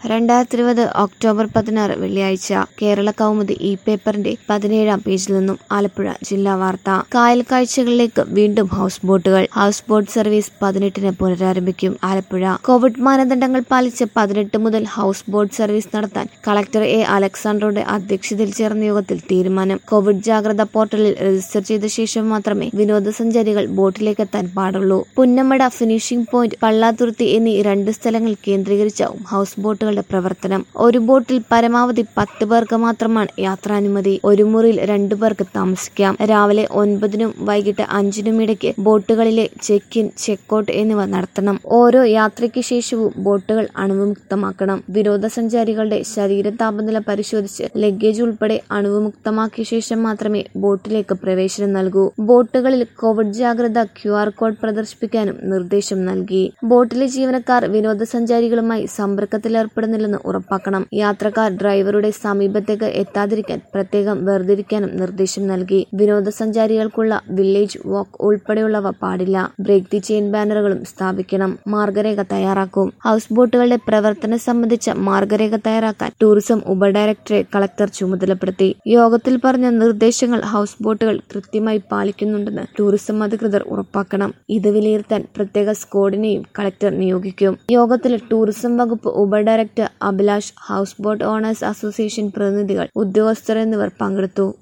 രണ്ടായിരത്തി ഇരുപത് ഒക്ടോബർ പതിനാറ് വെള്ളിയാഴ്ച കേരള കൗമുദി ഈ പേപ്പറിന്റെ പതിനേഴാം പേജിൽ നിന്നും ആലപ്പുഴ ജില്ലാ വാർത്ത കായൽ കാഴ്ചകളിലേക്ക് വീണ്ടും ഹൗസ് ബോട്ടുകൾ ഹൗസ് ബോട്ട് സർവീസ് പതിനെട്ടിന് പുനരാരംഭിക്കും ആലപ്പുഴ കോവിഡ് മാനദണ്ഡങ്ങൾ പാലിച്ച് പതിനെട്ട് മുതൽ ഹൗസ് ബോട്ട് സർവീസ് നടത്താൻ കളക്ടർ എ അലക്സാണ്ടറുടെ അധ്യക്ഷതയിൽ ചേർന്ന യോഗത്തിൽ തീരുമാനം കോവിഡ് ജാഗ്രത പോർട്ടലിൽ രജിസ്റ്റർ ചെയ്ത ശേഷം മാത്രമേ വിനോദസഞ്ചാരികൾ ബോട്ടിലേക്ക് എത്താൻ പാടുള്ളൂ പുന്നമട ഫിനിഷിംഗ് പോയിന്റ് പള്ളാതുരുത്തി എന്നീ രണ്ട് സ്ഥലങ്ങൾ കേന്ദ്രീകരിച്ചാവും ഹൗസ് ബോട്ടുകളുടെ പ്രവർത്തനം ഒരു ബോട്ടിൽ പരമാവധി പത്ത് പേർക്ക് മാത്രമാണ് യാത്രാനുമതി ഒരു മുറിയിൽ രണ്ടു പേർക്ക് താമസിക്കാം രാവിലെ ഒൻപതിനും വൈകിട്ട് അഞ്ചിനും ഇടയ്ക്ക് ബോട്ടുകളിലെ ചെക്ക് ഇൻ ചെക്കൗട്ട് എന്നിവ നടത്തണം ഓരോ യാത്രയ്ക്ക് ശേഷവും ബോട്ടുകൾ അണുവിമുക്തമാക്കണം വിനോദസഞ്ചാരികളുടെ ശരീര താപനില പരിശോധിച്ച് ലഗേജ് ഉൾപ്പെടെ അണുവിമുക്തമാക്കിയ ശേഷം മാത്രമേ ബോട്ടിലേക്ക് പ്രവേശനം നൽകൂ ബോട്ടുകളിൽ കോവിഡ് ജാഗ്രത ക്യു ആർ കോഡ് പ്രദർശിപ്പിക്കാനും നിർദ്ദേശം നൽകി ബോട്ടിലെ ജീവനക്കാർ വിനോദസഞ്ചാരികളുമായി സമ്പർക്കത്തിലേർപ്പെടുന്നില്ലെന്ന് ഉറപ്പാക്കണം യാത്രക്കാർ ഡ്രൈവറുടെ സമീപത്തേക്ക് എത്താതിരിക്കാൻ പ്രത്യേകം വേർതിരിക്കാനും നിർദ്ദേശം നൽകി വിനോദസഞ്ചാരികൾക്കുള്ള വില്ലേജ് വാക്ക് ഉൾപ്പെടെയുള്ളവ പാടില്ല ബ്രേക്ക് ദി ചെയിൻ ബാനറുകളും സ്ഥാപിക്കണം മാർഗരേഖ തയ്യാറാക്കും ഹൗസ് ബോട്ടുകളുടെ പ്രവർത്തനം സംബന്ധിച്ച മാർഗരേഖ തയ്യാറാക്കാൻ ടൂറിസം ഉപഡയറക്ടറെ കളക്ടർ ചുമതലപ്പെടുത്തി യോഗത്തിൽ പറഞ്ഞ നിർദ്ദേശങ്ങൾ ഹൗസ് ബോട്ടുകൾ കൃത്യമായി പാലിക്കുന്നുണ്ടെന്ന് ടൂറിസം അധികൃതർ ഉറപ്പാക്കണം ഇത് വിലയിരുത്താൻ പ്രത്യേക സ്ക്വാഡിനെയും കളക്ടർ നിയോഗിക്കും യോഗത്തിൽ ടൂറിസം വകുപ്പ് ഉപഡയറക്ടർ Abhilash house boat owners association പ്രതിനിധികൾ ഉദ്യോഗസ്ഥർ എന്നിവർ പങ്കെടുത്തു